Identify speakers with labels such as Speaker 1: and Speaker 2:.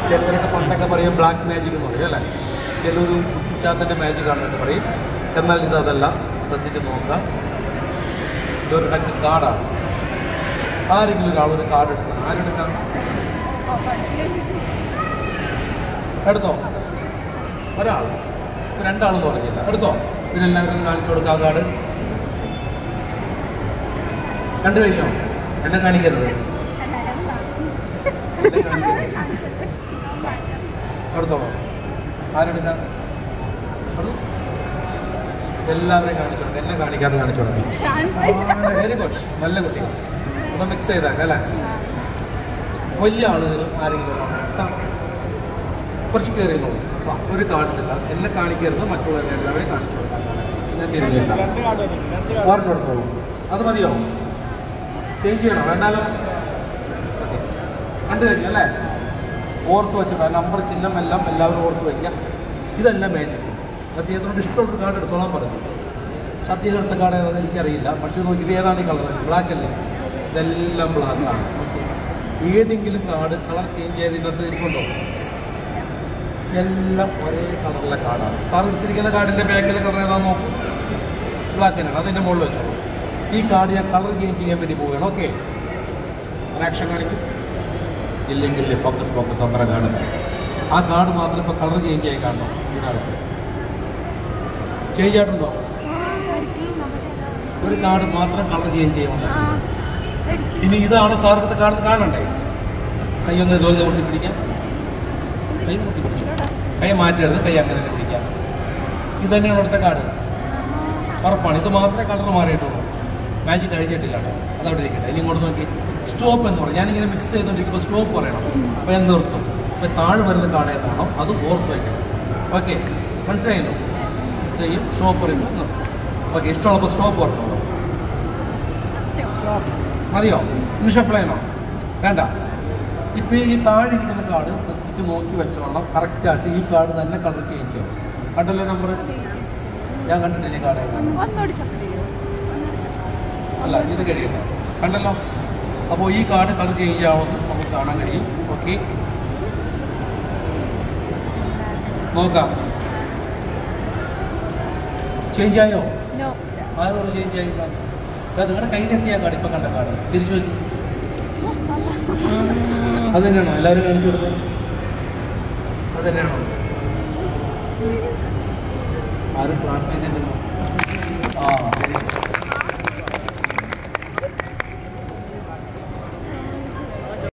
Speaker 1: ചിലരൊക്കെ പണ്ടൊക്കെ പറയും ബ്ലാക്ക് മാജിക് എന്ന് പറയും അല്ലേ ചിലർ കുട്ടിച്ചാത്തൻ്റെ മാജിക് ആണെന്നൊക്കെ പറയും എന്നാൽ ഇത് അതല്ല ശ്രദ്ധിച്ച് നോക്കുക ഇതൊരു ഡക്ക് കാർഡാണ് ആരെങ്കിലും ഒരാൾ ഒരു കാർഡ് എടുക്കണം ആരെടുക്കാം എടുത്തോ ഒരാൾ ഇപ്പൊ രണ്ടാളെന്ന് പറഞ്ഞില്ല എടുത്തോ ഇതിനെല്ലാവരും കാണിച്ചു കൊടുക്കാം ആ കാർഡ് കണ്ടു കഴിഞ്ഞോ എന്നെ കാണിക്കരുത് എന്നെ കാണിക്കരുത് എടുത്തോളൂ ആരെടുക്കാം എടുത്തോ. എല്ലാവരെയും കാണിച്ചു കൊടുക്കാം എന്നെ കാണിക്കാതെ കാണിച്ചു കൊടുക്കാം വെരി ഗുഡ് നല്ല കുട്ടി ഒന്ന് മിക്സ് ചെയ്താക്കാം അല്ലേ വലിയ ആളുകൾ ആരെങ്കിലും ഒരാൾ. ആ. കുറച്ച് കയറി നോക്കും ആ, ഒരു കാർഡില്ല എന്നെ കാണിക്കരുത് മറ്റുള്ളവരെ എല്ലാവരെയും കാണിച്ചു കൊടുക്കാം ഞാൻ തിരിഞ്ഞില്ല ഓർഡർ കൊടുത്തോളൂ അത് മതിയോ ചേഞ്ച് ചെയ്യണോ വേണ്ടാലോ ഓക്കെ കണ്ടു കഴിഞ്ഞു അല്ലേ ഓർത്ത് വെച്ചിട്ടോ നമ്പർ ചിഹ്നം എല്ലാം എല്ലാവരും ഓർത്ത് വയ്ക്കുക ഇതെല്ലാം മാജിക് സത്യത്തിനോട് ഇഷ്ടമുള്ള കാർഡ് എടുത്തോളാൻ പറഞ്ഞു സത്യം എടുത്ത കാർഡ് ഏതാണെന്ന് എനിക്കറിയില്ല പക്ഷേ നോക്കി ഇത് ഏതാണ് ഈ കളർ ബ്ലാക്ക് അല്ലേ ഇതെല്ലാം ബ്ലാക്കാണ് ഏതെങ്കിലും കാർഡ് കളർ ചേഞ്ച് ചെയ്തതിനകത്ത് ഇരിപ്പുണ്ടോ എല്ലാം ഒരേ കളറിലെ കാർഡാണ് സാർ എടുത്തിരിക്കുന്ന കാർഡിൻ്റെ ബാക്കിലെ കളർ ഏതാണെന്ന് നോക്കും ബ്ലാക്ക് തന്നെയാണ് അതിൻ്റെ മുകളിൽ വെച്ചോളൂ ഈ കാർഡ് ഞാൻ കളർ ചേഞ്ച് ചെയ്യാൻ വേണ്ടി പോവുകയാണ് ഓക്കെ ആക്ഷൻ കാണിക്കും ഇല്ലെങ്കിൽ ഫോക്കസ് ഫോക്കസ് അമ്പറ കാർഡ് ആ കാർഡ് മാത്രം ഇപ്പോൾ കളർ ചേഞ്ച് ആയി കാണണം ഇതിനകത്ത് ചേഞ്ച് ആയിട്ടുണ്ടോ ഒരു കാർഡ് മാത്രം കളർ ചേഞ്ച് ചെയ്യുന്നുണ്ട് ഇനി ഇതാണ് സാറിന്റെ കാർഡ് കാണണ്ടേ കൈ ഒന്ന് ഇതൊന്ന് കൂട്ടി പിടിക്കാം കൈ കൂട്ടി പിടിച്ചു കൈ മാറ്റരുത് കൈ അങ്ങനെ തന്നെ പിടിക്കാം ഇത് തന്നെയാണ് ഇവിടുത്തെ കാർഡ് ഉറപ്പാണ് ഇത് മാത്രമേ കളർ മാറിയിട്ടുള്ളൂ മാച്ച് കഴിഞ്ഞിട്ടില്ല കേട്ടോ അതവിടെ ഇരിക്കട്ടെ ഇനി ഇങ്ങോട്ട് നോക്കി സ്റ്റോപ്പ് എന്ന് പറയും ഞാനിങ്ങനെ മിക്സ് ചെയ്തുകൊണ്ടിരിക്കുമ്പോൾ സ്റ്റോപ്പ് പറയണം അപ്പോൾ ഞാൻ നിർത്തും അപ്പോൾ താഴെ വരുന്ന കാർഡ് ഏതാണോ അത് ഓർത്ത് വയ്ക്കണം ഓക്കെ മനസ്സിലായല്ലോ മിക്സ് ചെയ്യും സ്റ്റോപ്പ് പറയുമ്പോൾ നിർത്തും ഓക്കെ ഇഷ്ടമുള്ളപ്പോൾ സ്റ്റോപ്പ് ഓർക്കണം മതിയോ ഇനി ഷഫിൾ ചെയ്യണോ വേണ്ട ഇപ്പം ഈ താഴെ ഇരിക്കുന്ന കാർഡ് ശ്രദ്ധിച്ച് നോക്കി വെച്ചോളണം കറക്റ്റായിട്ട് ഈ കാർഡ് തന്നെ കളർ ചേഞ്ച് ചെയ്യണം കണ്ടല്ലോ നമ്പർ ഞാൻ കണ്ടിട്ടില്ല ഈ കാർഡ് ഏതാണ്
Speaker 2: ഒന്നുകൂടി ഷഫിൾ ചെയ്യൂ ഒന്നുകൂടി shuffle
Speaker 1: അല്ല ഇത് കഴിയട്ടെ കണ്ടല്ലോ അപ്പോൾ ഈ കാർഡ് കളർ ചേഞ്ച് ചെയ്യാമെന്ന് നമുക്ക് കാണാൻ കഴിയും ഓക്കെ നോക്കാം ചേഞ്ച് ആയോ
Speaker 2: നോ
Speaker 1: അതൊരു ചേഞ്ച് ആയി അത് നിങ്ങളുടെ കയ്യിലെത്തിയ കാർഡ് ഇപ്പം കണ്ട കാർഡ് തിരിച്ചു വയ്ക്കും അത് തന്നെയാണോ എല്ലാവരും കാണിച്ചു കൊടുത്തത് അത് തന്നെയാണോ ആരും പ്ലാൻ ചെയ്തിട്ടുണ്ടോ